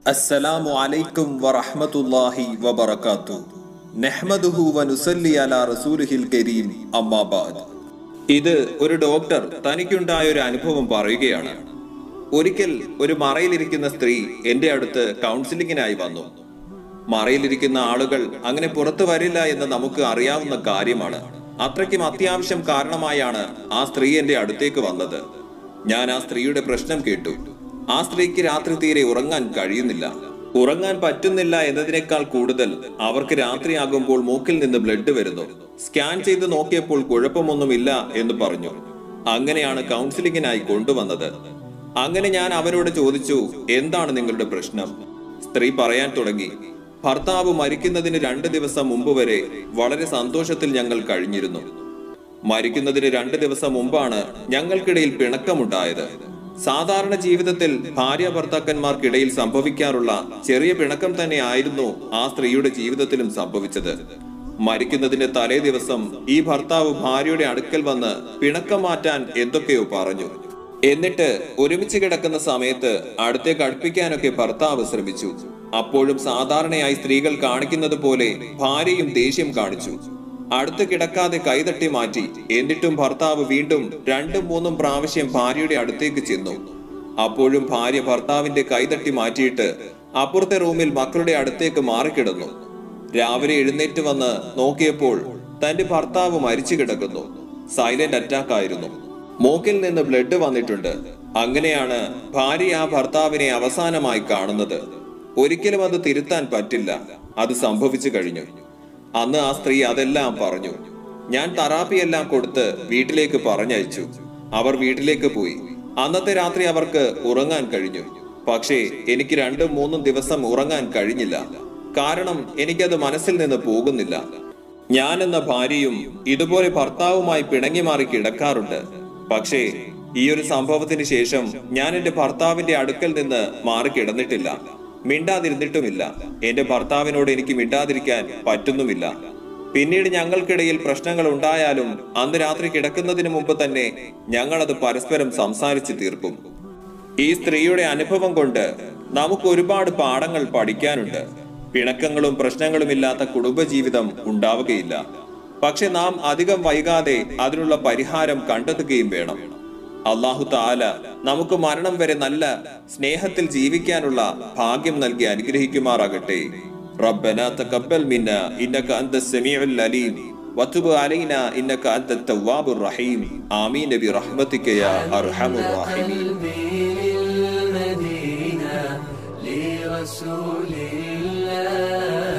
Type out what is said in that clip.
السلام عليكم ورحمة الله وبركاته نحمده ونصلي على رسوله الكريم أما بعد ഇത് ഒരു ഡോക്ടർ തനിക്കുണ്ടായ ഒരു അനുഭവം പറയുകയാണ് ഒരിക്കൽ ഒരു മറയിലിരിക്കുന്ന സ്ത്രീ എന്റെ അടുത്ത് കൗൺസിലിങ്ങിനായി വന്നു മറയിലിരിക്കുന്ന ആളുകൾ അങ്ങനെ പുറത്തു വരില്ല എന്ന് നമുക്ക് അറിയാവുന്ന കാര്യമാണ് അത്രയ്ക്കും അത്യാവശ്യം കാരണമായാണ് ആ സ്ത്രീ എന്റെ അടുത്തേക്ക് വന്നത് ഞാൻ ആ സ്ത്രീയുടെ പ്രശ്നം കേട്ടു ആ സ്ത്രീക്ക് രാത്രി തീരെ ഉറങ്ങാൻ കഴിയുന്നില്ല ഉറങ്ങാൻ പറ്റുന്നില്ല എന്നതിനേക്കാൾ കൂടുതൽ അവർക്ക് രാത്രിയാകുമ്പോൾ മൂക്കിൽ നിന്ന് ബ്ലഡ് വരുന്നു സ്കാൻ ചെയ്ത് നോക്കിയപ്പോൾ കുഴപ്പമൊന്നുമില്ല എന്ന് പറഞ്ഞു അങ്ങനെയാണ് കൗൺസിലിങ്ങിനായി കൊണ്ടുവന്നത് അങ്ങനെ ഞാൻ അവരോട് ചോദിച്ചു എന്താണ് നിങ്ങളുടെ പ്രശ്നം സ്ത്രീ പറയാൻ തുടങ്ങി ഭർത്താവ് മരിക്കുന്നതിന് രണ്ട് ദിവസം മുമ്പ് വരെ വളരെ സന്തോഷത്തിൽ ഞങ്ങൾ കഴിഞ്ഞിരുന്നു മരിക്കുന്നതിന് രണ്ട് ദിവസം മുമ്പാണ് ഞങ്ങൾക്കിടയിൽ പിണക്കമുണ്ടായത് സാധാരണ ജീവിതത്തിൽ ഭാര്യ ഭർത്താക്കന്മാർക്കിടയിൽ സംഭവിക്കാറുള്ള ചെറിയ പിണക്കം തന്നെ ആയിരുന്നു ആ സ്ത്രീയുടെ ജീവിതത്തിലും സംഭവിച്ചത് മരിക്കുന്നതിന്റെ തലേ ദിവസം ഈ ഭർത്താവ് ഭാര്യയുടെ അടുക്കൽ വന്ന് പിണക്കം മാറ്റാൻ എന്തൊക്കെയോ പറഞ്ഞു എന്നിട്ട് ഒരുമിച്ച് കിടക്കുന്ന സമയത്ത് അടുത്തേക്ക് അടുപ്പിക്കാനൊക്കെ ഭർത്താവ് ശ്രമിച്ചു അപ്പോഴും സാധാരണയായി സ്ത്രീകൾ കാണിക്കുന്നത് പോലെ ഭാര്യയും ദേഷ്യം കാണിച്ചു അടുത്ത് കിടക്കാതെ കൈതട്ടി മാറ്റി എന്നിട്ടും ഭർത്താവ് വീണ്ടും രണ്ടും മൂന്നും പ്രാവശ്യം ഭാര്യയുടെ അടുത്തേക്ക് ചെന്നു അപ്പോഴും ഭാര്യ ഭർത്താവിന്റെ കൈതട്ടി മാറ്റിയിട്ട് അപ്പുറത്തെ റൂമിൽ മക്കളുടെ അടുത്തേക്ക് മാറിക്കിടന്നു രാവിലെ എഴുന്നേറ്റ് വന്ന് നോക്കിയപ്പോൾ തന്റെ ഭർത്താവ് മരിച്ചു കിടക്കുന്നു സൈലന്റ് അറ്റാക്ക് ആയിരുന്നു മൂക്കിൽ നിന്ന് ബ്ലഡ് വന്നിട്ടുണ്ട് അങ്ങനെയാണ് ഭാര്യ ആ ഭർത്താവിനെ അവസാനമായി കാണുന്നത് ഒരിക്കലും അത് തിരുത്താൻ പറ്റില്ല അത് സംഭവിച്ചു കഴിഞ്ഞു അന്ന് ആ സ്ത്രീ അതെല്ലാം പറഞ്ഞു ഞാൻ തെറാപ്പി എല്ലാം കൊടുത്ത് വീട്ടിലേക്ക് പറഞ്ഞയച്ചു അവർ വീട്ടിലേക്ക് പോയി അന്നത്തെ രാത്രി അവർക്ക് ഉറങ്ങാൻ കഴിഞ്ഞു പക്ഷേ എനിക്ക് രണ്ടും മൂന്നും ദിവസം ഉറങ്ങാൻ കഴിഞ്ഞില്ല കാരണം എനിക്കത് മനസ്സിൽ നിന്ന് പോകുന്നില്ല ഞാൻ എന്ന ഭാര്യയും ഇതുപോലെ ഭർത്താവുമായി പിണങ്ങി മാറി കിടക്കാറുണ്ട് പക്ഷേ ഈ ഒരു സംഭവത്തിന് ശേഷം ഞാൻ എന്റെ ഭർത്താവിന്റെ അടുക്കൽ നിന്ന് മാറി കിടന്നിട്ടില്ല മിണ്ടാതിരുന്നിട്ടുമില്ല എന്റെ ഭർത്താവിനോട് എനിക്ക് മിണ്ടാതിരിക്കാൻ പറ്റുന്നുമില്ല പിന്നീട് ഞങ്ങൾക്കിടയിൽ പ്രശ്നങ്ങൾ ഉണ്ടായാലും അന്ന് രാത്രി കിടക്കുന്നതിന് മുമ്പ് തന്നെ ഞങ്ങളത് പരസ്പരം സംസാരിച്ച് തീർക്കും ഈ സ്ത്രീയുടെ അനുഭവം കൊണ്ട് നമുക്ക് ഒരുപാട് പാഠങ്ങൾ പഠിക്കാനുണ്ട് പിണക്കങ്ങളും പ്രശ്നങ്ങളും ഇല്ലാത്ത കുടുംബജീവിതം ഉണ്ടാവുകയില്ല പക്ഷെ നാം അധികം വൈകാതെ അതിനുള്ള പരിഹാരം കണ്ടെത്തുകയും വേണം അള്ളാഹു താല നമുക്ക് മരണം വരെ നല്ല സ്നേഹത്തിൽ ജീവിക്കാനുള്ള ഭാഗ്യം നൽകി അനുഗ്രഹിക്കുമാറാകട്ടെ ربنا تقبل منا انك انت السميع العليم وتب علينا انك انت التواب الرحيم امين برحمتك يا ارحم الراحمين قلبي للمدينة لرسول الله